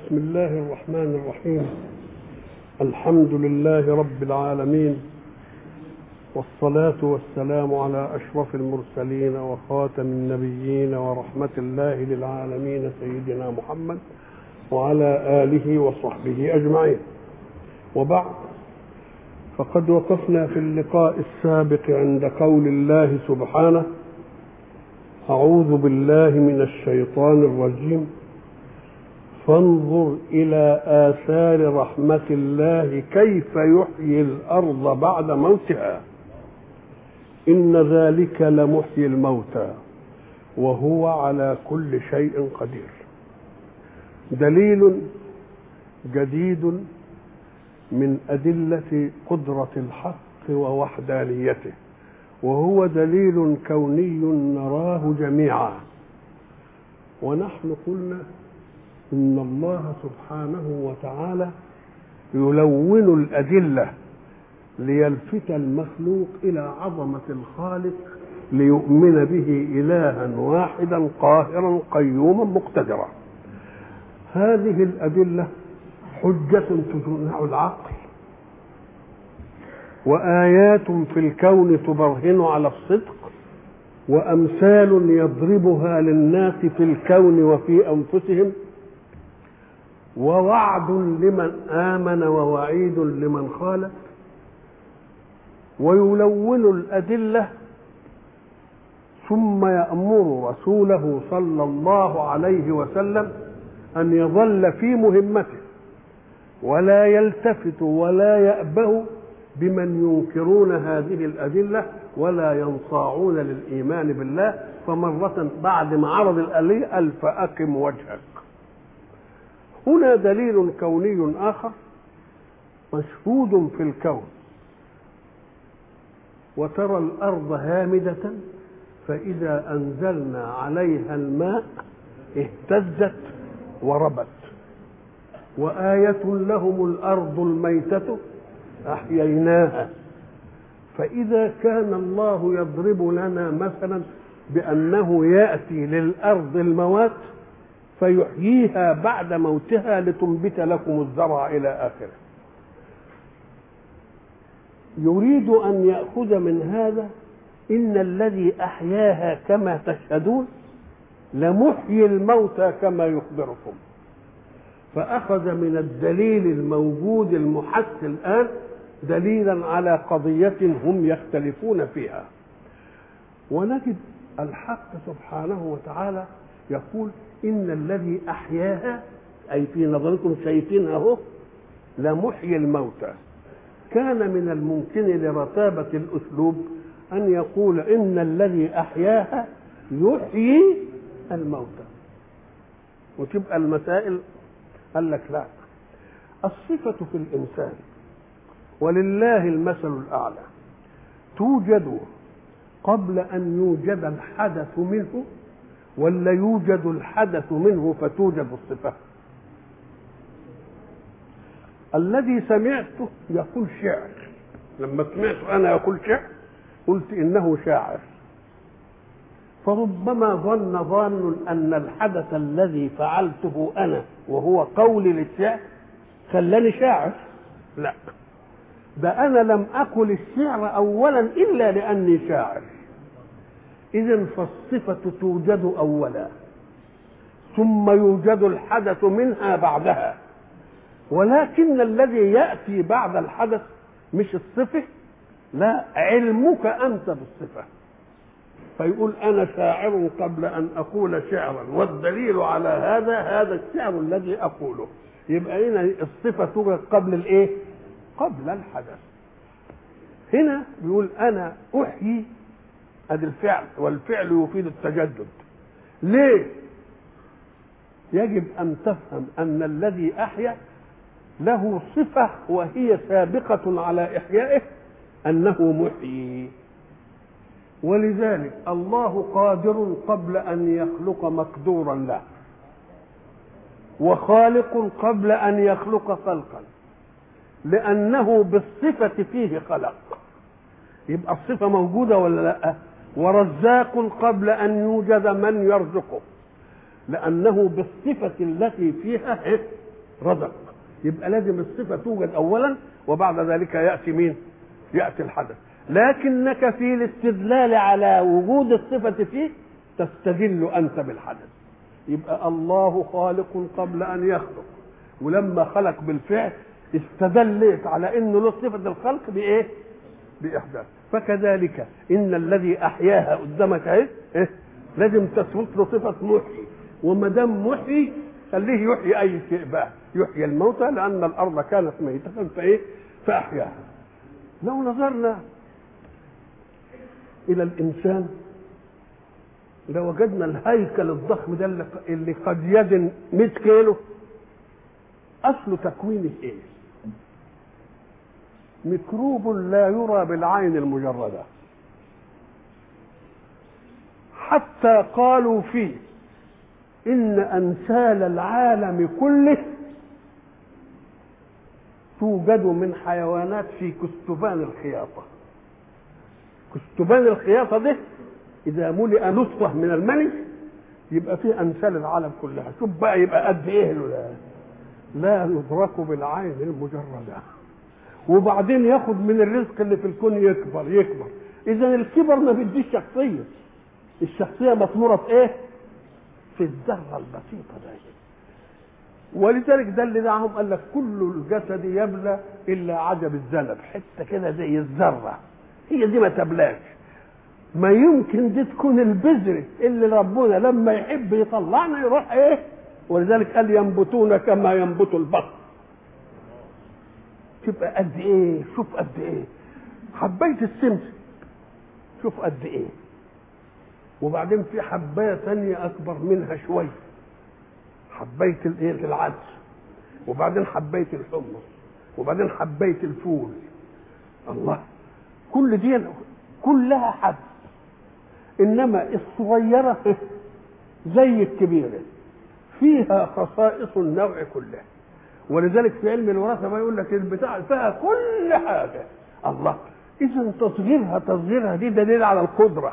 بسم الله الرحمن الرحيم الحمد لله رب العالمين والصلاة والسلام على أشرف المرسلين وخاتم النبيين ورحمة الله للعالمين سيدنا محمد وعلى آله وصحبه أجمعين وبعد فقد وقفنا في اللقاء السابق عند قول الله سبحانه أعوذ بالله من الشيطان الرجيم فانظر إلى آثار رحمة الله كيف يحيي الأرض بعد موتها إن ذلك لمحيي الموتى وهو على كل شيء قدير دليل جديد من أدلة قدرة الحق ووحدانيته وهو دليل كوني نراه جميعا ونحن قلنا ان الله سبحانه وتعالى يلون الادله ليلفت المخلوق الى عظمه الخالق ليؤمن به الها واحدا قاهرا قيوما مقتدرا هذه الادله حجه تجنع العقل وايات في الكون تبرهن على الصدق وامثال يضربها للناس في الكون وفي انفسهم ووعد لمن آمن ووعيد لمن خالف ويلون الأدلة ثم يأمر رسوله صلى الله عليه وسلم أن يظل في مهمته ولا يلتفت ولا يأبه بمن ينكرون هذه الأدلة ولا ينصاعون للإيمان بالله فمرة بعد ما عرض الآلية قال فأقم وجهك هنا دليل كوني آخر مشهود في الكون وترى الأرض هامدة فإذا أنزلنا عليها الماء اهتزت وربت وآية لهم الأرض الميتة أحييناها فإذا كان الله يضرب لنا مثلا بأنه يأتي للأرض الموات فيحييها بعد موتها لتنبت لكم الزرع الى اخره يريد ان ياخذ من هذا ان الذي احياها كما تشهدون لمحيي الموتى كما يخبركم فاخذ من الدليل الموجود المحس الان دليلا على قضيه هم يختلفون فيها ونجد الحق سبحانه وتعالى يقول إن الذي أحياها أي في نظركم شايفينها أهو لمحيي الموتى كان من الممكن لرتابة الأسلوب أن يقول إن الذي أحياها يحيي الموتى وتبقى المسائل قال لك لا الصفة في الإنسان ولله المثل الأعلى توجد قبل أن يوجد الحدث منه ولا يوجد الحدث منه فتوجد الصفة الذي سمعته يقول شعر لما سمعت أنا يقول شعر قلت إنه شاعر فربما ظن ظان أن الحدث الذي فعلته أنا وهو قولي للشعر خلاني شاعر لا ده أنا لم أقل الشعر أولا إلا لأني شاعر إذا فالصفة توجد أولا ثم يوجد الحدث منها بعدها ولكن الذي يأتي بعد الحدث مش الصفة لا علمك أنت بالصفة فيقول أنا شاعر قبل أن أقول شعرا والدليل على هذا هذا الشعر الذي أقوله يبقى هنا الصفة توجد قبل الإيه؟ قبل الحدث هنا بيقول أنا أحيي ادي الفعل والفعل يفيد التجدد ليه يجب ان تفهم ان الذي احيا له صفه وهي سابقه على احيائه انه محيي ولذلك الله قادر قبل ان يخلق مقدورا له وخالق قبل ان يخلق خلقا لانه بالصفه فيه خلق يبقى الصفه موجوده ولا لا ورزاق قبل ان يوجد من يرزقه لانه بالصفه التي فيها رزق يبقى لازم الصفة توجد أولا وبعد ذلك يأتي مين؟ يأتي الحدث لكنك في الاستدلال على وجود الصفة فيه تستدل أنت بالحدث يبقى الله خالق قبل أن يخلق ولما خلق بالفعل استدلت على انه له صفه الخلق بايه؟ باحداث فكذلك ان الذي احياها قدامك اهي إيه؟ لازم تثبت له صفه محيي وما دام محيي خليه يحيي اي شيء بقى يحيي الموتى لان الارض كانت ميته فايه؟ فاحياها لو نظرنا الى الانسان لوجدنا الهيكل الضخم ده اللي قد يزن 100 كيلو اصل تكوينه ايه؟ ميكروب لا يرى بالعين المجرده حتى قالوا فيه ان امثال العالم كله توجد من حيوانات في كستبان الخياطه كستبان الخياطه ده اذا ملئ نطفه من المني يبقى فيه امثال العالم كلها شوف بقى يبقى قد ايه لا, لا يدرك بالعين المجرده وبعدين ياخد من الرزق اللي في الكون يكبر يكبر اذا الكبر ما بيديش شخصيه الشخصيه مطموره في ايه في الذره البسيطه دي ولذلك ده اللي دعهم قال لك كل الجسد يبلى الا عجب الذنب حته كده زي الذره هي دي ما تبلاش ما يمكن دي تكون البذره اللي ربنا لما يحب يطلعنا يروح ايه ولذلك قال ينبتون كما ينبت البطن تبقى قد ايه شوف قد ايه حبايه السمسم شوف قد ايه وبعدين في حبايه ثانيه اكبر منها شويه حبايه الايه العدس وبعدين حبايه الحمص وبعدين حبايه الفول الله كل دي كلها حب انما الصغيره زي الكبيره فيها خصائص النوع كله ولذلك في علم الوراثه ما يقول لك البتاع فيها كل حاجه الله اذا تصغيرها تصغيرها دي دليل على القدره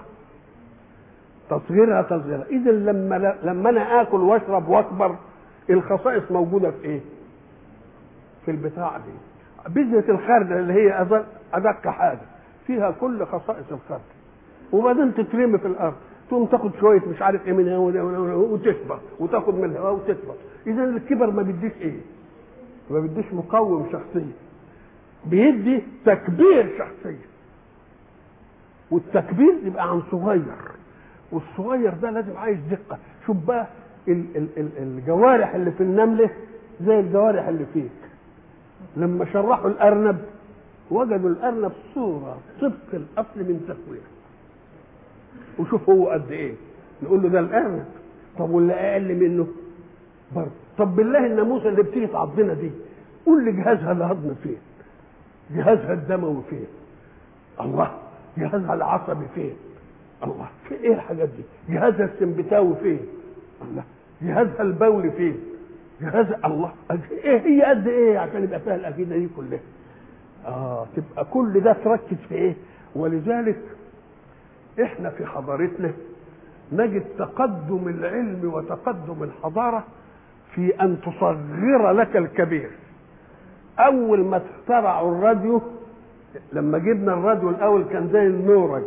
تصغيرها تصغيرها اذا لما لما انا اكل واشرب واكبر الخصائص موجوده في ايه في البتاع دي بذرة الخردل اللي هي أدق, أدق حاجة فيها كل خصائص الخردل وبعدين تترمي في الأرض تقوم تاخد شوية مش عارف إيه منها وتكبر وتاخد من الهواء وتكبر إذا الكبر ما بيديش إيه؟ ما بيديش مقوم شخصية بيدي تكبير شخصية والتكبير يبقى عن صغير والصغير ده لازم عايز دقة شوف بقى ال ال ال الجوارح اللي في النملة زي الجوارح اللي فيك لما شرحوا الأرنب وجدوا الأرنب صورة طبق الأصل من تكوينه وشوف هو قد إيه نقول له ده الأرنب طب واللي أقل منه برضه طب بالله الناموسة اللي بتيجي تعضنا دي قول لي جهازها الهضم فين جهازها الدموي فين الله جهازها العصبي فين الله في ايه الحاجات دي جهازها السمبتاوي فين الله جهازها البولي فين جهاز الله ايه هي قد ايه عشان يبقى فيها الاجهزه دي كلها اه تبقى كل ده تركز في ايه ولذلك احنا في حضارتنا نجد تقدم العلم وتقدم الحضاره في ان تصغر لك الكبير اول ما اخترعوا الراديو لما جبنا الراديو الاول كان زي النورج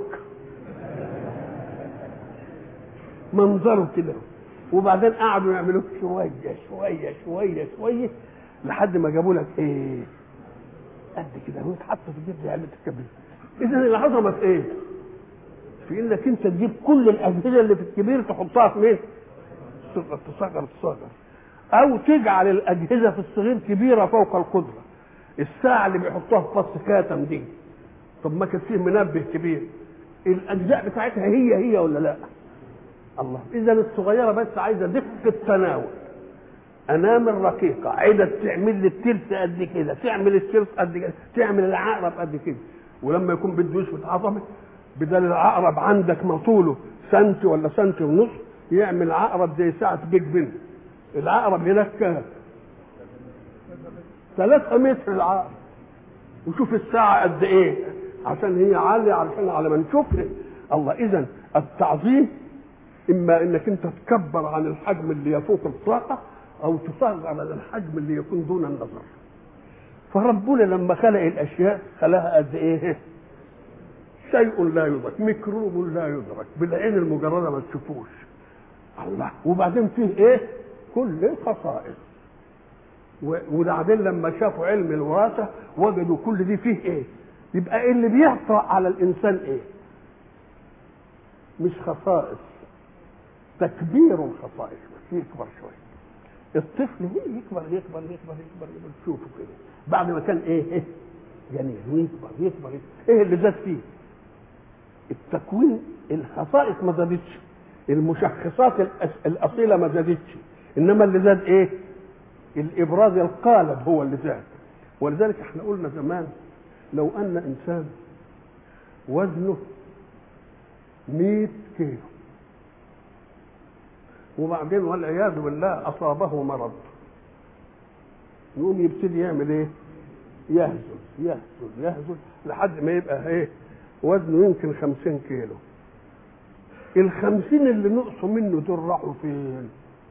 منظره كده وبعدين قعدوا يعملوه شويه شويه شويه شويه لحد ما جابوا لك ايه قد كده هو اتحط في الجيب علبه الكبير اذا العظمه في ايه في انك انت تجيب كل الاجهزه اللي في الكبير تحطها في مين تصغر تصغر تصغر او تجعل الاجهزه في الصغير كبيره فوق القدره الساعه اللي بيحطوها في فص كاتم دي طب ما كان فيه منبه كبير الاجزاء بتاعتها هي هي ولا لا الله اذا الصغيره بس عايزه دقه تناول انامل رقيقه عايزه تعمل لي الترس قد كده تعمل الترس قد كده تعمل العقرب قد كده ولما يكون بده يثبت عظمه بدل العقرب عندك ما طوله سنتي ولا سنتي ونص يعمل عقرب زي ساعه بيج بن العقرب هناك كام؟ ثلاثة متر العقرب وشوف الساعة قد إيه عشان هي عالية عشان على ما نشوفها الله إذا التعظيم إما إنك أنت تكبر عن الحجم اللي يفوق الطاقة او تصغر على الحجم اللي يكون دون النظر فربنا لما خلق الاشياء خلقها قد ايه شيء لا يدرك ميكروب لا يدرك بالعين المجرده ما تشوفوش الله وبعدين فيه ايه كل خصائص وبعدين لما شافوا علم الوراثه وجدوا كل دي فيه ايه يبقى إيه اللي بيطرا على الانسان ايه مش خصائص تكبير الخصائص بس يكبر شويه الطفل يكبر يكبر يكبر يكبر, يكبر تشوفه كده بعد ما كان ايه ايه جميل ويكبر يكبر, يكبر ايه اللي زاد فيه التكوين الخصائص ما زادتش المشخصات الاصيله ما زادتش انما اللي زاد ايه الابراز القالب هو اللي زاد ولذلك احنا قلنا زمان لو ان انسان وزنه 100 كيلو وبعدين والعياذ بالله اصابه مرض يقوم يبتدي يعمل ايه يهزل يهزل يهزل لحد ما يبقى ايه وزنه يمكن خمسين كيلو الخمسين اللي نقصوا منه دول راحوا فين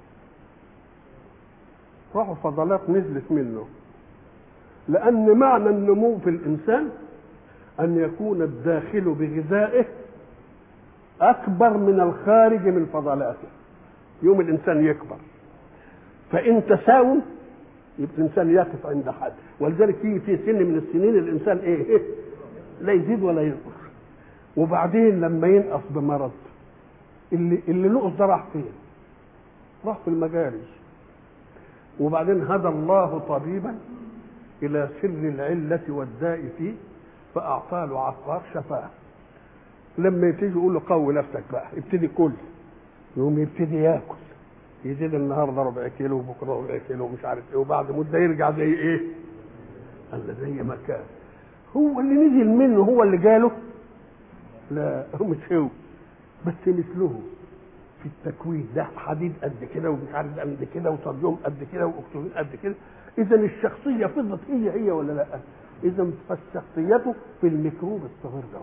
راحوا فضلات نزلت منه لأن معنى النمو في الإنسان أن يكون الداخل بغذائه أكبر من الخارج من فضلاته يوم الإنسان يكبر فإن تساوم يبقى الإنسان يقف عند حد ولذلك يجي في سن من السنين الإنسان إيه, إيه؟ لا يزيد ولا ينقص وبعدين لما ينقص بمرض اللي اللي نقص ده راح فين؟ راح في المجاري وبعدين هدى الله طبيبا الى سر العله والداء فيه فاعطى له عقار شفاه لما يبتدي يقول له قوي نفسك بقى ابتدي كل يقوم يبتدي ياكل يزيد النهارده ربع كيلو وبكره ربع كيلو ومش عارف ايه وبعد مده يرجع زي ايه؟ قال زي ما كان هو اللي نزل منه هو اللي جاله لا هو مش هو بس مثله في التكوين ده حديد قد كده ومش عارف قد كده وصوديوم قد كده واكسجين قد كده اذا الشخصيه فضلت هي هي ولا لا اذا فالشخصيته في الميكروب الصغير ده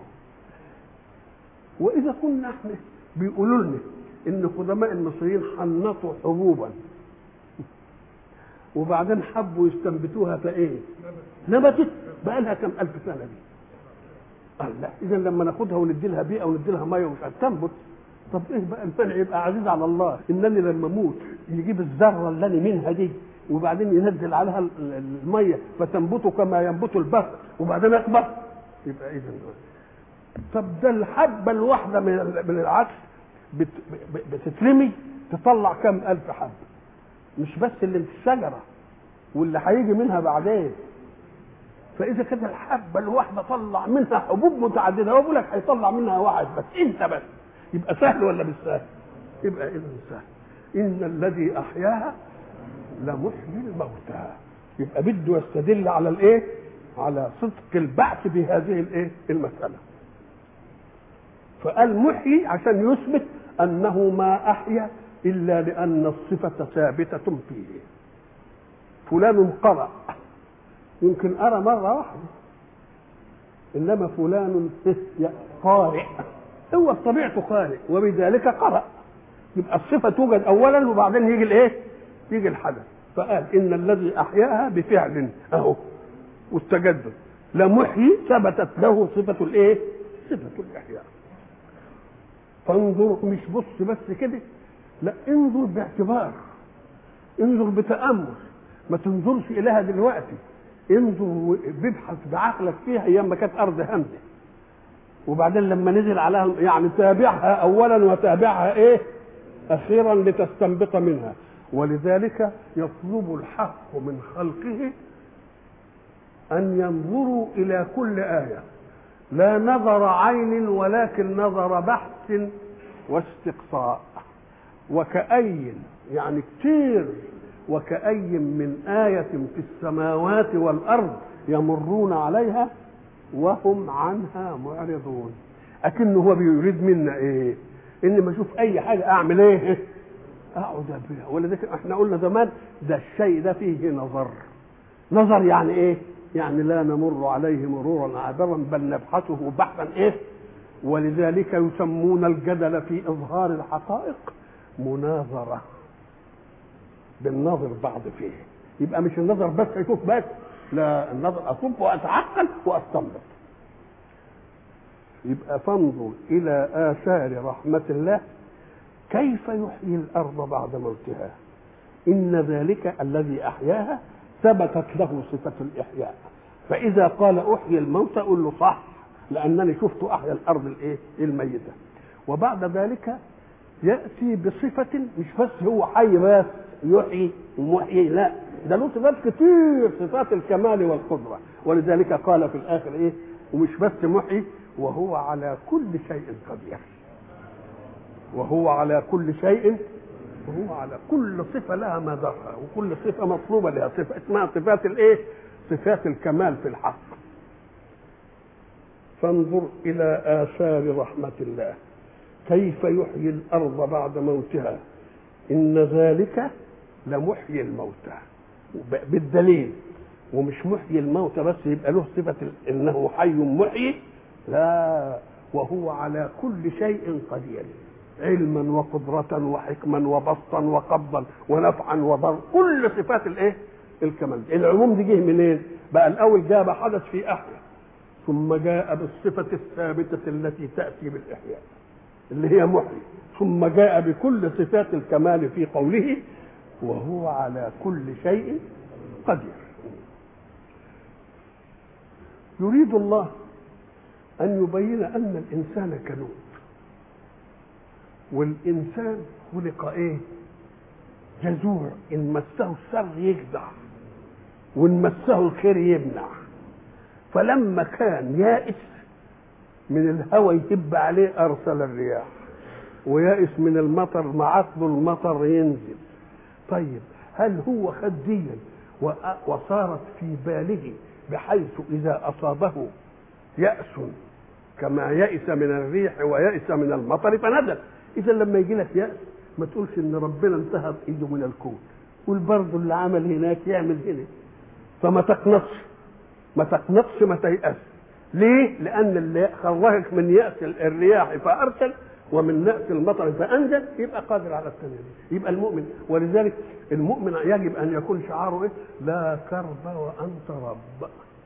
واذا كنا احنا بيقولوا لنا ان قدماء المصريين حنطوا حبوبا وبعدين حبوا يستنبتوها فايه نبتت بقى لها كم الف سنه دي قال لا اذا لما ناخدها وندي لها بيئه وندي لها ميه ومش هتنبت طب ايه بقى الفرق يبقى عزيز على الله انني لما اموت يجيب الذره اللي انا منها دي وبعدين ينزل عليها الميه فتنبت كما ينبت البر وبعدين اكبر يبقى اذا طب ده الحبه الواحده من من العدس بت بتترمي تطلع كم الف حبه مش بس اللي في الشجره واللي هيجي منها بعدين فاذا كانت الحبه الواحده طلع منها حبوب متعدده هو بيقول لك هيطلع منها واحد بس انت بس يبقى سهل ولا مش سهل؟ يبقى اذا سهل ان الذي احياها لمحيي الموتى يبقى بده يستدل على الايه؟ على صدق البعث بهذه الايه؟ المساله فقال محيي عشان يثبت انه ما احيا الا لان الصفه ثابته فيه فلان قرأ يمكن أرى مرة واحدة إنما فلان قارئ هو بطبيعته قارئ وبذلك قرأ يبقى الصفة توجد أولا وبعدين يجي الإيه؟ يجي الحدث فقال إن الذي أحياها بفعل أهو والتجدد لمحيي ثبتت له صفة الإيه؟ صفة الإحياء فانظر مش بص بس كده لا انظر باعتبار انظر بتأمل ما تنظرش إليها دلوقتي انظر بيبحث بعقلك فيها ايام ما كانت ارض همده وبعدين لما نزل عليها يعني تابعها اولا وتابعها ايه اخيرا لتستنبط منها ولذلك يطلب الحق من خلقه ان ينظروا الى كل ايه لا نظر عين ولكن نظر بحث واستقصاء وكأي يعني كتير وكأي من آية في السماوات والأرض يمرون عليها وهم عنها معرضون أكنه هو بيريد منا إيه؟ إني ما أشوف أي حاجة أعمل إيه؟ أقعد بها ولذلك إحنا قلنا زمان ده الشيء ده فيه نظر نظر يعني إيه؟ يعني لا نمر عليه مرورا عابرا بل نبحثه بحثا إيه؟ ولذلك يسمون الجدل في إظهار الحقائق مناظرة بالنظر بعض فيه يبقى مش النظر بس يشوف بس لا النظر اشوف واتعقل واستنبط يبقى فانظر الى اثار رحمه الله كيف يحيي الارض بعد موتها ان ذلك الذي احياها ثبتت له صفه الاحياء فاذا قال احيي الموتى قل له صح لانني شفت احيا الارض الايه الميته وبعد ذلك ياتي بصفه مش بس هو حي بس يحيي ومحيي لا ده له صفات كتير صفات الكمال والقدره ولذلك قال في الاخر ايه ومش بس محيي وهو على كل شيء قدير وهو على كل شيء وهو على كل صفة لها مدارها وكل صفة مطلوبة لها صفة اسمها صفات الايه؟ صفات الكمال في الحق. فانظر إلى آثار رحمة الله كيف يحيي الأرض بعد موتها إن ذلك لمحيي الموتى بالدليل ومش محيي الموتى بس يبقى له صفة إنه حي محيي لا وهو على كل شيء قدير علما وقدرة وحكما وبسطا وقبضا ونفعا وضر كل صفات الايه؟ الكمال العموم دي جه منين؟ بقى الاول جاء حدث في احياء ثم جاء بالصفة الثابتة التي تأتي بالإحياء اللي هي محيي ثم جاء بكل صفات الكمال في قوله وهو على كل شيء قدير يريد الله أن يبين أن الإنسان كنود والإنسان خلق إيه؟ جزوع إن مسه الشر يجزع وإن مسه الخير يمنع فلما كان يائس من الهوى يهب عليه أرسل الرياح ويائس من المطر معطل المطر ينزل طيب هل هو خد ديا وصارت في باله بحيث إذا أصابه يأس كما يئس من الريح ويئس من المطر فنزل اذا لما يجي لك ياس ما تقولش ان ربنا انتهت ايده من الكون قول برضه اللي عمل هناك يعمل هنا فما تقنطش ما تقنطش ما تيأس ليه؟ لأن اللي خرجك من يأس الرياح فأرسل ومن نأس المطر فأنزل يبقى قادر على التنزيل يبقى المؤمن ولذلك المؤمن يجب أن يكون شعاره إيه؟ لا كرب وأنت رب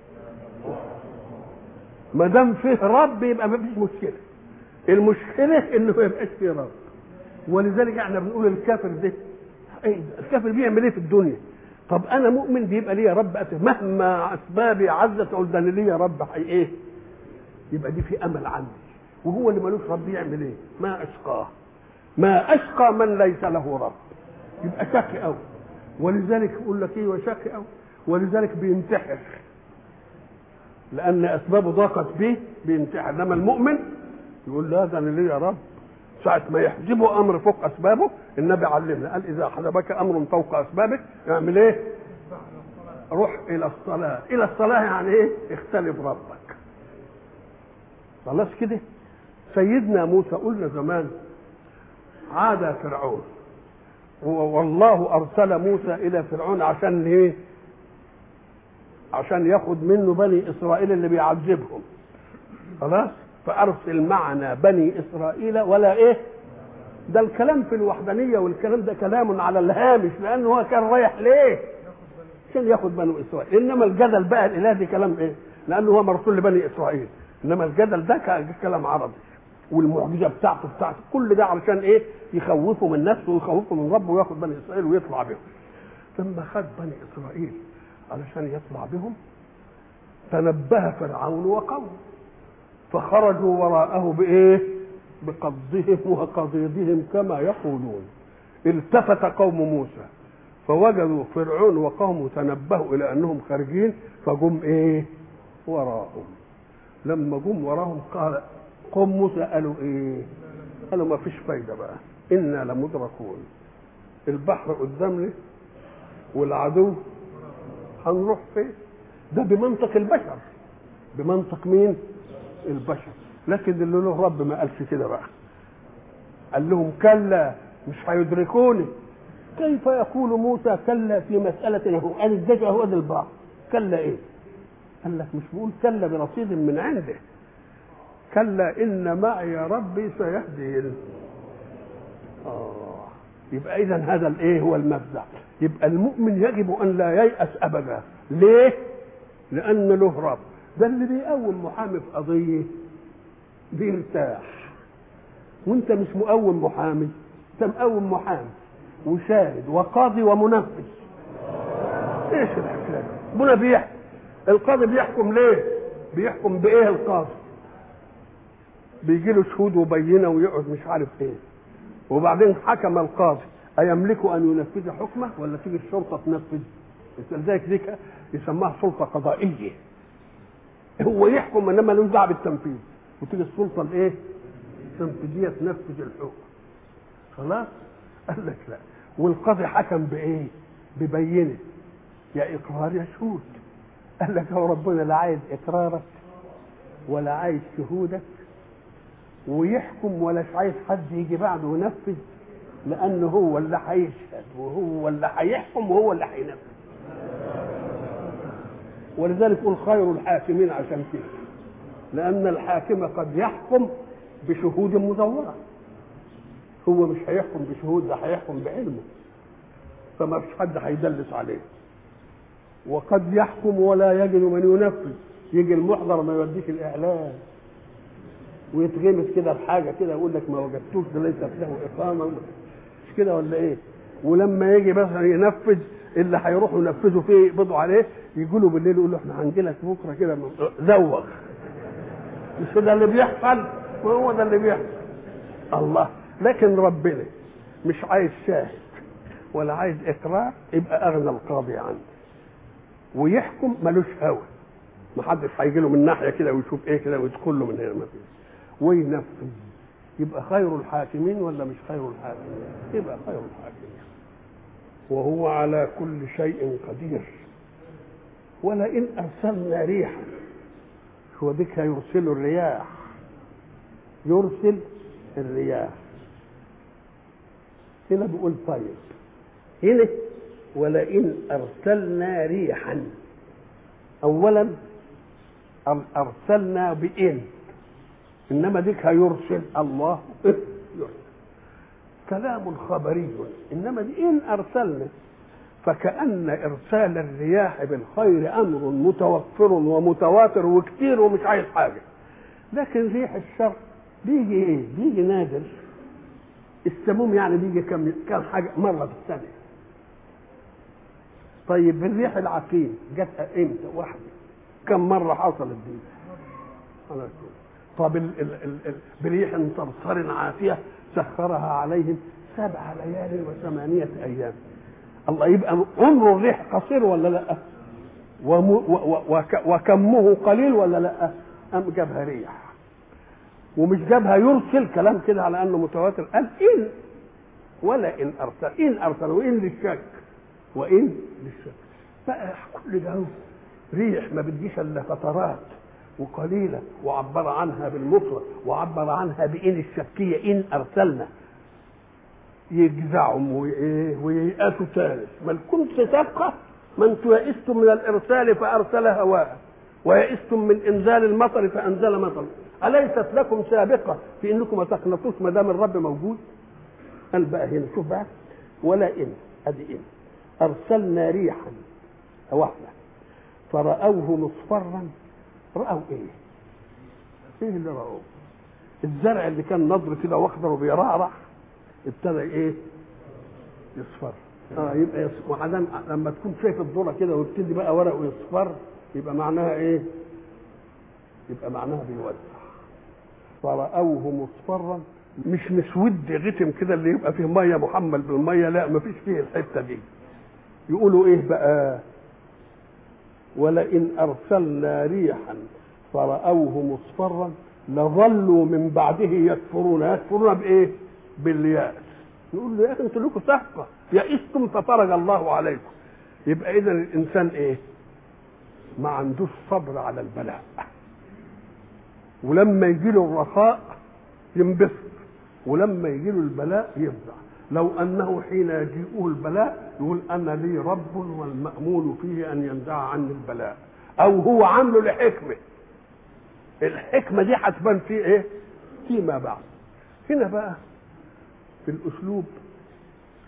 ما دام فيه رب يبقى ما فيش مشكله المشكله انه ما يبقاش فيه رب ولذلك احنا بنقول الكافر ده ايه الكافر بيعمل ايه في الدنيا طب انا مؤمن بيبقى ليا رب أتف. مهما اسبابي عزت اقول ده انا ليا رب حي ايه يبقى دي في امل عندي وهو اللي ملوش رب يعمل ايه ما اشقاه ما اشقى من ليس له رب يبقى شقي قوي ولذلك يقول لك ايه وشقي قوي ولذلك بينتحر لان اسبابه ضاقت به بينتحر انما المؤمن يقول لا ده انا ليه يا رب ساعة ما يحجبه امر فوق اسبابه النبي علمنا قال اذا حجبك امر فوق اسبابك اعمل ايه؟ روح الى الصلاة الى الصلاة يعني ايه؟ اختلف ربك خلاص كده سيدنا موسى قلنا زمان عاد فرعون والله ارسل موسى الى فرعون عشان ايه؟ عشان ياخد منه بني اسرائيل اللي بيعذبهم خلاص فارسل معنا بني اسرائيل ولا ايه ده الكلام في الوحدانيه والكلام ده كلام على الهامش لانه هو كان رايح ليه عشان ياخد بني اسرائيل انما الجدل بقى الالهي كلام ايه لانه هو مرسول لبني اسرائيل انما الجدل ده كلام عربي والمعجزه بتاعته بتاعته كل ده علشان ايه يخوفوا من نفسه ويخوفوا من ربه وياخد بني اسرائيل ويطلع بهم لما خد بني اسرائيل علشان يطلع بهم تنبه فرعون وقومه فخرجوا وراءه بايه بقبضهم وقضيضهم كما يقولون التفت قوم موسى فوجدوا فرعون وقومه تنبهوا الى انهم خارجين فجم ايه وراءهم لما جم وراهم قال قوم موسى قالوا ايه قالوا ما فيش فايده بقى انا لمدركون البحر قدامنا والعدو هنروح فين ده بمنطق البشر بمنطق مين البشر لكن اللي له رب ما قالش كده بقى قال لهم كلا مش هيدركوني كيف يقول موسى كلا في مسألة هو قال الدجى هو ده البعض كلا ايه قال لك مش بقول كلا برصيد من عنده كلا ان معي ربي سيهدين اه يبقى اذا هذا الايه هو المبدا يبقى المؤمن يجب ان لا ييأس ابدا ليه لان له رب ده اللي بيقوم محامي في قضيه بيرتاح وانت مش مقوم محامي انت مقوم محامي وشاهد وقاضي ومنفذ ايش الحكايه ربنا بيحكم القاضي بيحكم ليه بيحكم بايه القاضي بيجي له شهود وبينه ويقعد مش عارف ايه وبعدين حكم القاضي أيملك أن ينفذ حكمه ولا تيجي الشرطة تنفذ؟ لذلك دي يسموها سلطة قضائية. هو يحكم إنما له دعوة بالتنفيذ وتيجي السلطة الإيه؟ التنفيذية تنفذ الحكم. خلاص؟ قال لك لا والقاضي حكم بإيه؟ ببينه يا إقرار يا شهود. قال لك هو ربنا لا عايز إقرارك ولا عايز شهودك ويحكم ولا عايز حد يجي بعده وينفذ لانه هو اللي هيشهد وهو اللي هيحكم وهو اللي هينفذ ولذلك يقول خير الحاكمين عشان كده لان الحاكم قد يحكم بشهود مزوره هو مش هيحكم بشهود ده هيحكم بعلمه فما فيش حد هيدلس عليه وقد يحكم ولا يجد من ينفذ يجي المحضر ما يوديش الاعلان ويتغمس كده بحاجه كده يقول لك ما وجدتوش ده ليس له اقامه مش كده ولا ايه؟ ولما يجي مثلا ينفذ اللي هيروحوا ينفذوا فيه يقبضوا عليه يجوا له بالليل يقول له احنا هنجي لك بكره كده زوغ مش ده اللي بيحصل وهو ده اللي بيحصل الله لكن ربنا مش عايز شاهد ولا عايز اقرار يبقى اغنى القاضي عنه ويحكم ملوش هوى محدش هيجي له من ناحيه كده ويشوف ايه كده ويدخل له من هنا ما فيش وينفذ يبقى خير الحاكمين ولا مش خير الحاكمين يبقى خير الحاكمين وهو على كل شيء قدير ولئن ارسلنا ريحا هو بك يرسل الرياح يرسل الرياح هنا بيقول طيب هنا ولئن ارسلنا ريحا اولا ارسلنا بإن انما ديك هيرسل الله يرسل كلام خبري انما دي ان ارسلنا فكأن ارسال الرياح بالخير امر متوفر ومتواتر وكتير ومش عايز حاجه لكن ريح الشر بيجي ايه؟ بيجي نادر السموم يعني بيجي كم كم حاجه مره في السنه طيب الريح العقيم جت امتى واحده كم مره حصلت دي على طول طب ال ال ال ال بريح صرصر عافية سخرها عليهم سبع ليال وثمانية أيام الله يبقى عمر الريح قصير ولا لا وم وك وكمه قليل ولا لا أم جابها ريح ومش جابها يرسل كلام كده على أنه متواتر قال إن ولا إن أرسل إن أرسل وإن للشك وإن للشك بقى كل ده ريح ما بتجيش إلا فترات وقليلة وعبر عنها بالمفرد وعبر عنها بإن الشكية إن أرسلنا يجزعهم وييأسوا ثالث بل كنت تبقى ما انتم يئستم من الإرسال فأرسل هواء ويئستم من إنزال المطر فأنزل مطر أليست لكم سابقة في إنكم ما تخلطوش ما دام الرب موجود قال بقى هنا شوف بقى ولا إن أدي إن أرسلنا ريحا واحدة فرأوه مصفرا رأوا ايه؟ ايه اللي رأوه؟ الزرع اللي كان نضر كده واخضر وبيرعرع ابتدى ايه؟ يصفر اه يبقى يصفر وبعدين لما تكون شايف الذره كده ويبتدي بقى ورقه يصفر يبقى معناها ايه؟ يبقى معناها بيودع فرأوه مصفرا مش مسود غتم كده اللي يبقى فيه ميه محمل بالميه لا ما فيش فيه الحته دي يقولوا ايه بقى ولئن أرسلنا ريحا فرأوه مصفرا لظلوا من بعده يكفرون يكفرون بإيه؟ باليأس نقول له يا أخي أنتوا لكم سحقة يئستم ففرج الله عليكم يبقى إذا الإنسان إيه؟ ما عندوش صبر على البلاء ولما يجي له الرخاء ينبسط ولما يجي له البلاء يفزع لو انه حين يجيئه البلاء يقول انا لي رب والمامول فيه ان ينزع عني البلاء او هو عامله لحكمه الحكمه دي هتبان في ايه فيما بعد هنا بقى في الاسلوب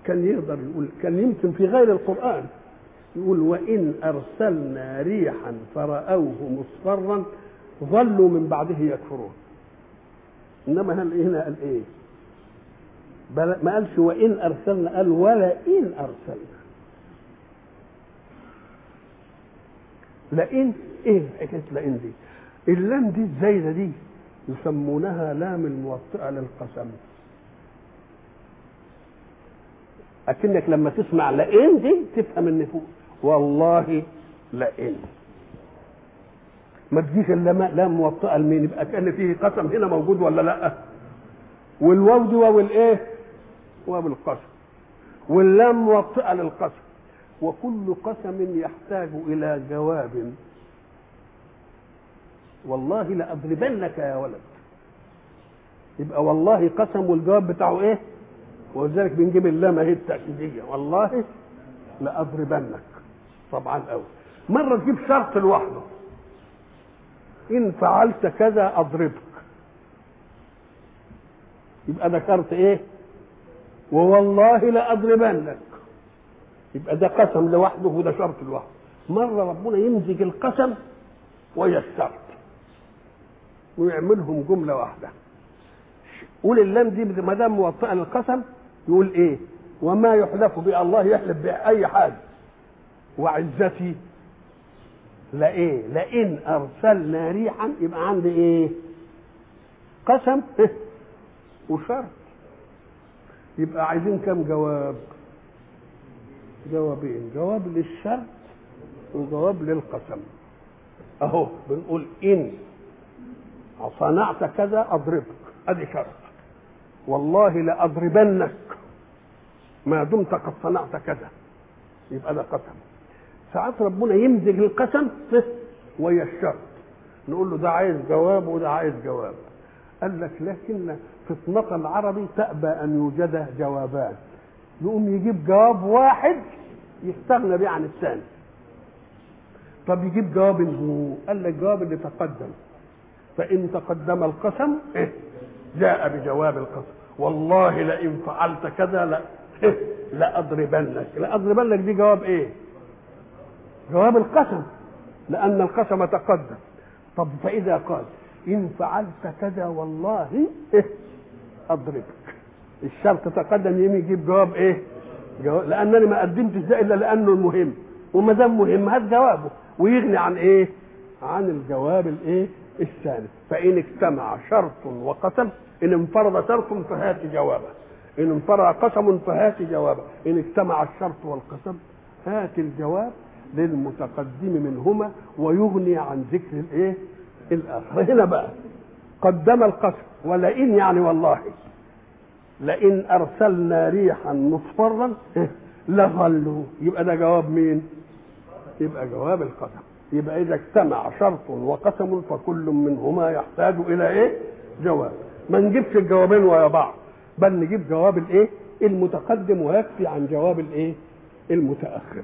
كان يقدر يقول كان يمكن في غير القرآن يقول وإن أرسلنا ريحا فرأوه مصفرا ظلوا من بعده يكفرون إنما هل هنا قال إيه؟ بل ما قالش وإن أرسلنا قال ولا إن أرسلنا لئن إيه حكاية لئن دي؟ اللام دي الزايدة دي يسمونها لام الموطئة للقسم أكنك لما تسمع لئن دي تفهم ان فوق والله لئن ما تجيش الا لام موطئه لمين يبقى كان فيه قسم هنا موجود ولا لا والواو دي واو الايه واو القسم واللام موطئه للقسم وكل قسم يحتاج الى جواب والله لأضربنك يا ولد يبقى والله قسم والجواب بتاعه ايه ولذلك بنجيب اللام اهي التأكيدية والله لأضربنك طبعا أوي مرة تجيب شرط لوحده إن فعلت كذا أضربك يبقى ذكرت إيه ووالله لأضربنك يبقى ده قسم لوحده وده شرط لوحده مرة ربنا يمزج القسم ويا الشرط ويعملهم جملة واحدة قول اللام دي ما دام موطئة للقسم يقول ايه وما يحلف به الله يحلف بأي حاجة وعزتي لإيه لئن أرسلنا ريحا يبقى عندي إيه قسم وشرط يبقى عايزين كم جواب جوابين جواب للشرط وجواب للقسم اهو بنقول ان صنعت كذا اضربك ادي شرط والله لاضربنك ما دمت قد صنعت كذا يبقى ده قسم ساعات ربنا يمزج القسم ويا الشرط نقول له ده عايز جواب وده عايز جواب قال لك لكن في النقل العربي تأبى أن يوجد جوابان يقوم يجيب جواب واحد يستغنى به عن الثاني طب يجيب جواب هو قال لك جواب اللي تقدم فإن تقدم القسم إيه؟ جاء بجواب القسم والله لئن فعلت كذا لا إيه؟ لأضربنك لأضربنك دي جواب إيه؟ جواب القسم لأن القسم تقدم طب فإذا قال إن فعلت كذا والله إيه؟ أضربك الشرط تقدم يمي يجيب جواب إيه؟ جواب لأنني ما قدمتش ده إلا لأنه المهم وما دام مهم هات جوابه ويغني عن إيه؟ عن الجواب الإيه؟ الثاني فإن اجتمع شرط وقسم إن انفرد شرط فهات جوابه إن انفرد قسم فهات جوابه إن اجتمع الشرط والقسم هات الجواب للمتقدم منهما ويغني عن ذكر الايه الاخر هنا بقى قدم القسم ولئن يعني والله لئن ارسلنا ريحا مصفرا لظلوا يبقى ده جواب مين يبقى جواب القسم يبقى اذا اجتمع شرط وقسم فكل منهما يحتاج الى ايه جواب ما نجيبش الجوابين ويا بعض بل نجيب جواب الايه المتقدم ويكفي عن جواب الايه المتاخر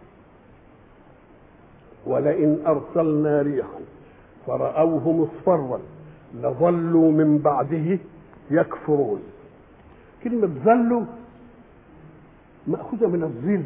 ولئن أرسلنا ريحا فرأوه مصفرا لظلوا من بعده يكفرون كلمة ظلوا مأخوذة من الظل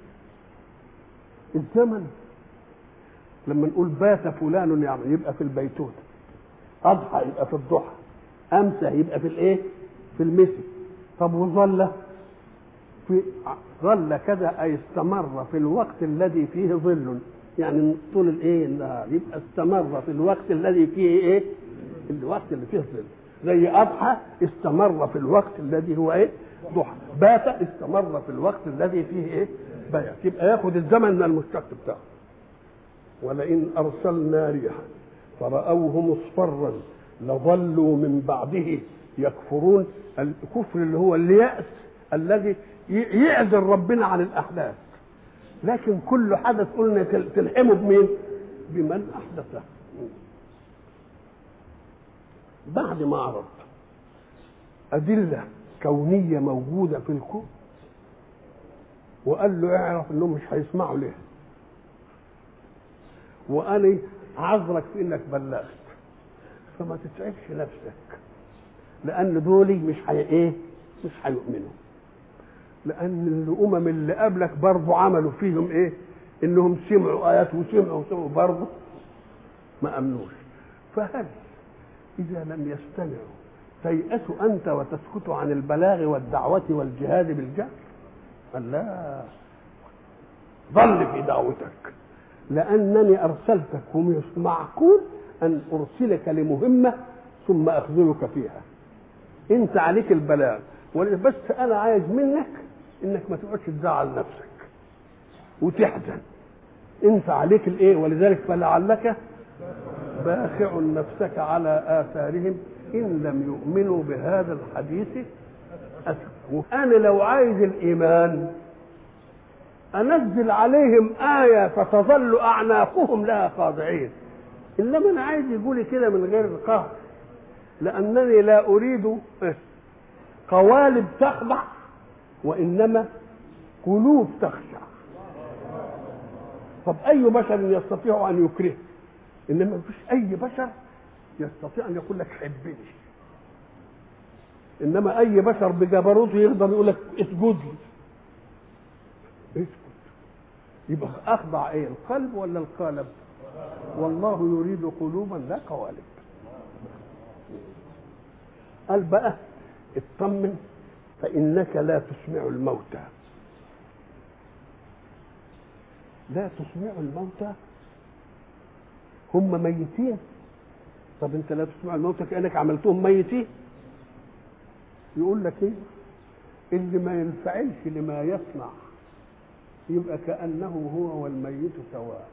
الزمن لما نقول بات فلان يعني يبقى في البيتوت أضحى يبقى في الضحى أمسى يبقى في الإيه؟ في المسي طب وظل في ظل كذا أي استمر في الوقت الذي فيه ظل يعني طول الايه النهار يبقى استمر في الوقت الذي فيه ايه الوقت اللي فيه ظل زي اضحى استمر في الوقت الذي هو ايه ضحى بات استمر في الوقت الذي فيه ايه بيات يبقى ياخد الزمن من المشتق بتاعه ولئن ارسلنا ريحا فراوه مصفرا لظلوا من بعده يكفرون الكفر اللي هو الياس الذي يعذر ربنا عن الاحداث لكن كل حدث قلنا تلحمه بمين بمن احدثه بعد ما عرض أدلة كونية موجودة في الكون وقال له اعرف انهم مش هيسمعوا ليه وانا عذرك في انك بلغت فما تتعبش نفسك لان دولي مش حي ايه مش هيؤمنوا لان الامم اللي قبلك برضه عملوا فيهم ايه انهم سمعوا ايات وسمعوا وسمعوا برضه ما امنوش فهل اذا لم يستمعوا تيأس انت وتسكت عن البلاغ والدعوه والجهاد بالجهل قال لا ظل في دعوتك لانني ارسلتك ومش معقول ان ارسلك لمهمه ثم اخذلك فيها انت عليك البلاغ بس انا عايز منك انك ما تقعدش تزعل نفسك وتحزن انت عليك الايه ولذلك فلعلك باخع نفسك على اثارهم ان لم يؤمنوا بهذا الحديث اسف وانا لو عايز الايمان انزل عليهم ايه فتظل اعناقهم لها خاضعين انما انا عايز يقولي كده من غير قهر لانني لا اريد قوالب تخضع وانما قلوب تخشع طب اي بشر يستطيع ان يكره انما ما فيش اي بشر يستطيع ان يقول لك حبني انما اي بشر بجبروته يقدر يقول لك اسجد لي اسجد يبقى اخضع ايه القلب ولا القالب والله يريد قلوبا لا قوالب قال بقى اطمن فانك لا تسمع الموتى لا تسمع الموتى هم ميتين طب انت لا تسمع الموتى كانك عملتهم ميتين يقول لك ايه اللي ما ينفعلش لما يصنع يبقى كانه هو والميت سواء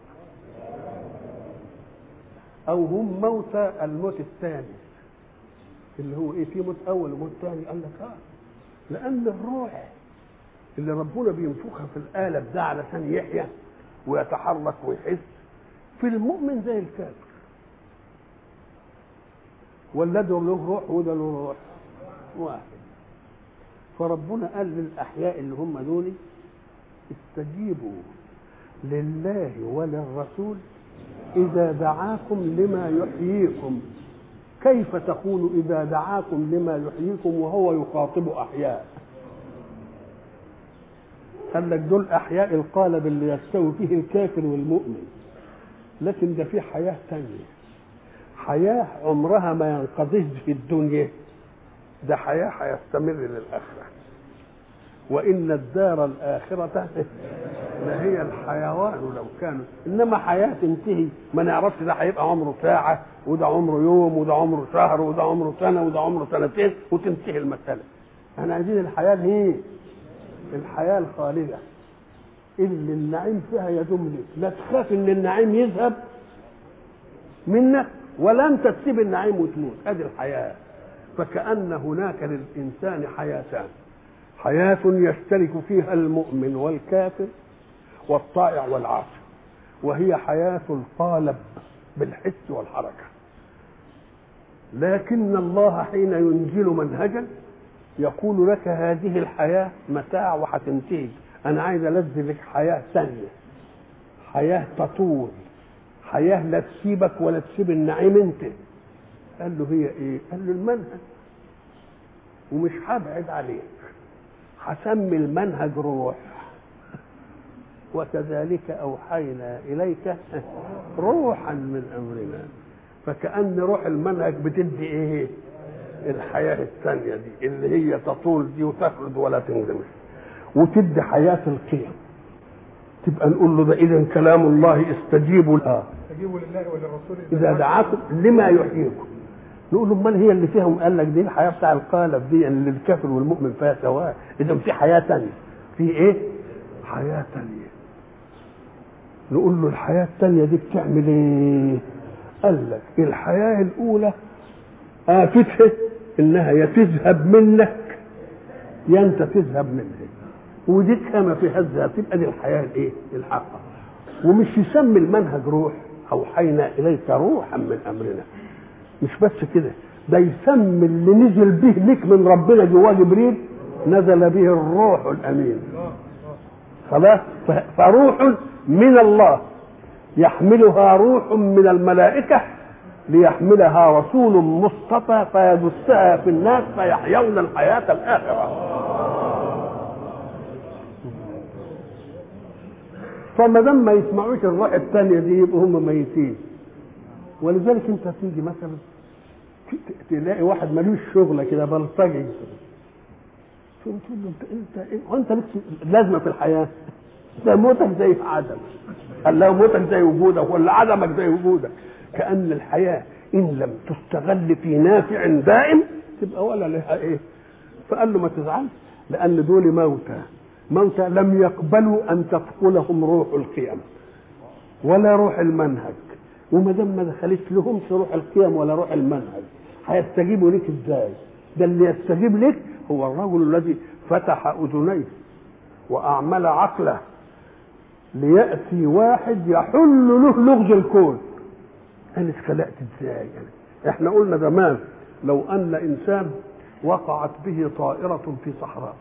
او هم موتى الموت الثاني اللي هو ايه في موت اول وموت ثاني قال لك اه لان الروح اللي ربنا بينفخها في القالب ده علشان يحيا ويتحرك ويحس في المؤمن زي الكافر ولا ده له روح وده له روح واحد فربنا قال للاحياء اللي هم دول استجيبوا لله وللرسول اذا دعاكم لما يحييكم كيف تقول اذا دعاكم لما يحييكم وهو يخاطب احياء قال لك دول احياء القالب اللي يستوي فيه الكافر والمؤمن لكن ده في حياه تانية حياه عمرها ما ينقضيش في الدنيا ده حياه هيستمر للاخره وان الدار الاخره لهي الحيوان لو كانوا انما حياه تنتهي ما نعرفش ده هيبقى عمره ساعه وده عمره يوم وده عمره شهر وده عمره سنه وده عمره سنتين وتنتهي المساله احنا عايزين الحياه هي الحياه الخالده اللي النعيم فيها يدوم لك لا تخاف ان النعيم يذهب منك ولا انت تسيب النعيم وتموت هذه الحياه فكأن هناك للإنسان حياتان حياة يشترك فيها المؤمن والكافر والطائع والعاصي وهي حياة القالب بالحس والحركة لكن الله حين ينزل منهجا يقول لك هذه الحياة متاع وهتنتهي أنا عايز أنزل لك حياة ثانية حياة تطول حياة لا تسيبك ولا تسيب النعيم أنت قال له هي إيه؟ قال له المنهج ومش هبعد عليك هسمي المنهج روح وكذلك أوحينا إليك روحا من أمرنا فكأن روح المنهج بتدي إيه الحياة الثانية دي اللي هي تطول دي وتخرج ولا تنجمش وتدي حياة القيم تبقى نقول له ده إذا كلام الله استجيبوا له استجيبوا لله وللرسول إذا دعاكم لما يحييكم نقول له امال هي اللي فيهم قال لك دي الحياه بتاع القالب دي اللي الكافر والمؤمن فيها سواء اذا في حياه ثانيه في ايه؟ حياه ثانيه نقول له الحياه الثانيه دي بتعمل ايه؟ قال لك الحياه الاولى آفتها انها يا تذهب منك يا انت تذهب منها ودي كما في هذا تبقى دي الحياه الايه؟ الحقه ومش يسمي المنهج روح اوحينا اليك روحا من امرنا مش بس كده ده يسمي اللي نزل به لك من ربنا جواه جبريل نزل به الروح الامين خلاص فروح من الله يحملها روح من الملائكه ليحملها رسول مصطفى فيدسها في الناس فيحيون الحياه الاخره فما دام ما يسمعوش الروح الثانيه دي يبقوا هم ميتين ولذلك انت تيجي مثلا تلاقي واحد ملوش شغله كده بلطجي تقول له انت انت إيه؟ وانت لك لازمه في الحياه ده موتك زي عدم قال له موتك زي وجودك ولا عدمك زي وجودك كان الحياه ان لم تستغل في نافع دائم تبقى ولا لها ايه فقال له ما تزعلش لان دول موتى موتى لم يقبلوا ان تدخلهم روح القيم ولا روح المنهج وما دام ما دخلتش لهمش روح القيم ولا روح المنهج هيستجيبوا لك ازاي؟ ده اللي يستجيب لك هو الرجل الذي فتح اذنيه واعمل عقله لياتي واحد يحل له لغز الكون انا اتخلقت ازاي يعني احنا قلنا زمان لو ان انسان وقعت به طائره في صحراء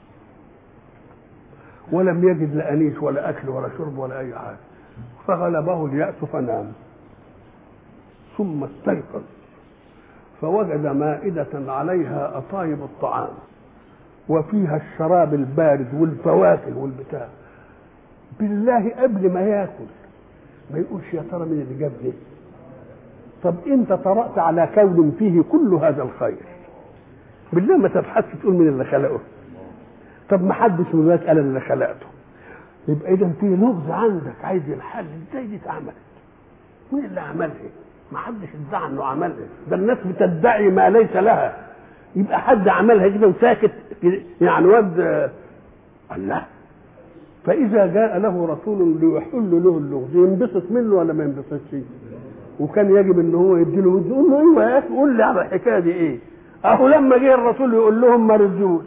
ولم يجد لا انيس ولا اكل ولا شرب ولا اي حاجه فغلبه الياس فنام ثم استيقظ فوجد مائدة عليها أطايب الطعام وفيها الشراب البارد والفواكه والبتاع بالله قبل ما ياكل ما يقولش يا ترى مين اللي جاب ده طب انت طرأت على كون فيه كل هذا الخير بالله ما تبحثش تقول مين اللي خلقه طب ما حدش من الناس قال اللي خلقته يبقى اذا في لغز عندك عايز الحل ازاي دي اتعملت مين اللي عملها ما حدش ادعى انه عملها ده الناس بتدعي ما ليس لها يبقى حد عملها كده وساكت يعني واد الله فاذا جاء له رسول ليحل له اللغز ينبسط منه ولا ما ينبسطش وكان يجب ان هو يديله ود يقول له ايوه يا اخي قول لي على الحكايه دي ايه اهو لما جه الرسول يقول لهم ما رضيوش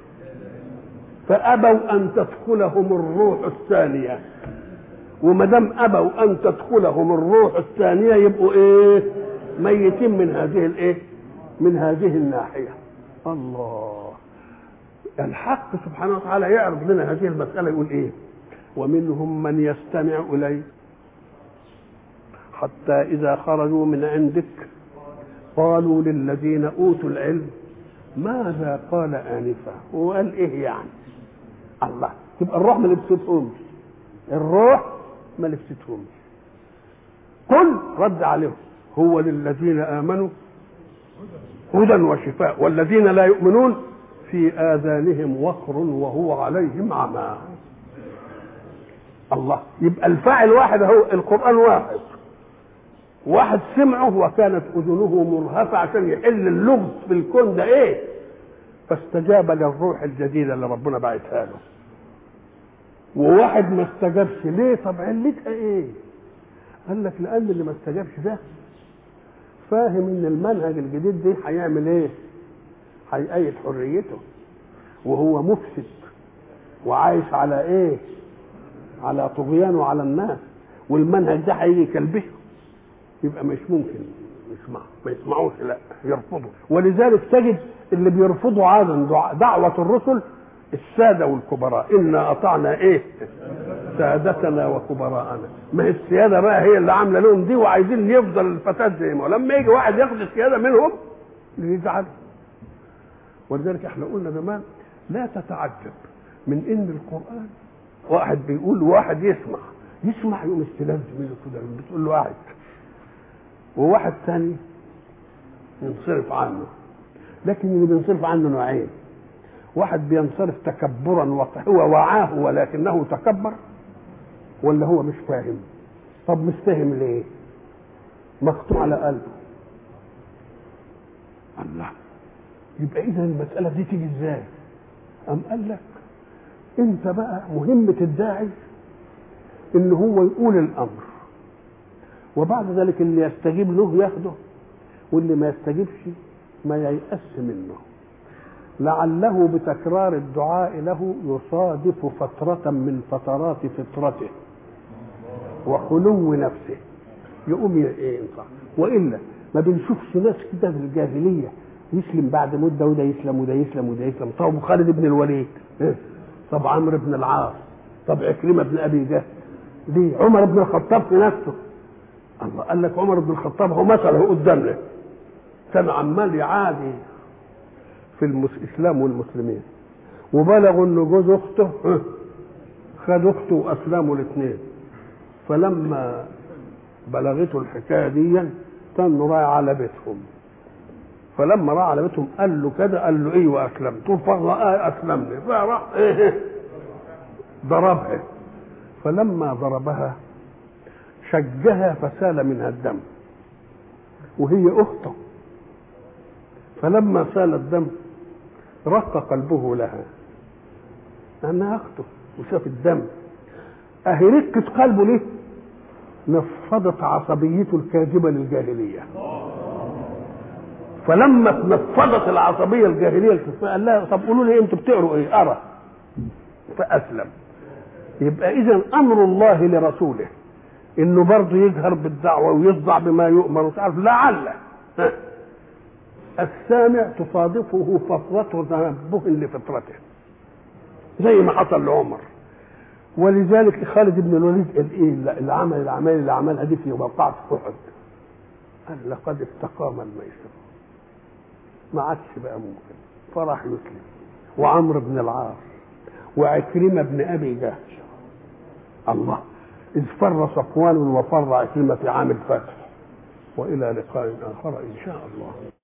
فابوا ان تدخلهم الروح الثانيه وما دام ابوا ان تدخلهم الروح الثانيه يبقوا ايه ميتين من هذه الايه من هذه الناحيه الله الحق سبحانه وتعالى يعرض لنا هذه المساله يقول ايه ومنهم من يستمع اليك حتى اذا خرجوا من عندك قالوا للذين اوتوا العلم ماذا قال انفا وقال ايه يعني الله تبقى الروح ما لبستهمش الروح ما لبستهمش قل رد عليهم هو للذين امنوا هدى وشفاء والذين لا يؤمنون في اذانهم وقر وهو عليهم عمى الله يبقى الفاعل واحد اهو القران واحد واحد سمعه وكانت اذنه مرهفه عشان يحل اللغز في الكون ده ايه فاستجاب للروح الجديده اللي ربنا بعتها له وواحد ما استجابش ليه طب علتها ايه قال لك لان اللي ما استجابش ده فاهم ان المنهج الجديد ده هيعمل ايه هيأيد حريته وهو مفسد وعايش على ايه على طغيان وعلى الناس والمنهج ده هيجي كلبه يبقى مش ممكن يسمع ما يسمعوش لا يرفضوا ولذلك تجد اللي بيرفضوا عادا دعوة الرسل السادة والكبراء إنا أطعنا إيه سادتنا وكبراءنا ما هي السيادة بقى هي اللي عاملة لهم دي وعايزين يفضل الفتاة زي ما لما يجي واحد ياخد السيادة منهم يزعل ولذلك احنا قلنا زمان لا تتعجب من ان القرآن واحد بيقول واحد يسمع يسمع يقوم استلذ منه كده بتقول له قاعد وواحد ثاني ينصرف عنه لكن اللي بينصرف عنه نوعين واحد بينصرف تكبرا هو وعاه ولكنه تكبر ولا هو مش فاهم طب مش فاهم ليه مقطوع على قلبه الله يبقى اذا المساله دي تيجي ازاي ام قال لك انت بقى مهمه الداعي ان هو يقول الامر وبعد ذلك اللي يستجيب له ياخده واللي ما يستجيبش ما ييأس منه لعله بتكرار الدعاء له يصادف فترة من فترات فطرته وخلو نفسه يقوم ايه ينفع والا ما بنشوفش ناس كده في الجاهليه يسلم بعد مده وده يسلم وده يسلم وده يسلم طب خالد بن الوليد طب عمرو بن العاص طب عكرمه بن ابي جهل ليه عمر بن الخطاب في نفسه الله قال لك عمر بن الخطاب هو مثله قدامنا كان عمال يعادي في الإسلام والمسلمين وبلغوا ان جوز اخته خد اخته واسلموا الاثنين فلما بلغته الحكايه دي كان رايح على بيتهم فلما راح على بيتهم قال له كده قال له ايوه اسلمت فرأى اسلمني فراح ايه ضربها فلما ضربها شجها فسال منها الدم وهي اخته فلما سال الدم رق قلبه لها لانها اخته وشاف الدم اهي رقت قلبه ليه نفضت عصبيته الكاذبه للجاهليه فلما تنفضت العصبيه الجاهليه الكاذبه قال لها طب قولوا لي انتوا بتقروا ايه ارى فاسلم يبقى اذا امر الله لرسوله انه برضه يجهر بالدعوه ويصدع بما يؤمر مش عارف لعل ها. السامع تصادفه فترة تنبه لفطرته زي ما حصل لعمر ولذلك خالد بن الوليد قال ايه اللي عمل الاعمال اللي عملها دي في وقعة احد قال لقد استقام الميسر ما عادش بقى ممكن فراح يسلم وعمرو بن العاص وعكرمة بن ابي جهل الله إذ فر صفوان وفر عكرمة في عام الفتح وإلى لقاء آخر إن شاء الله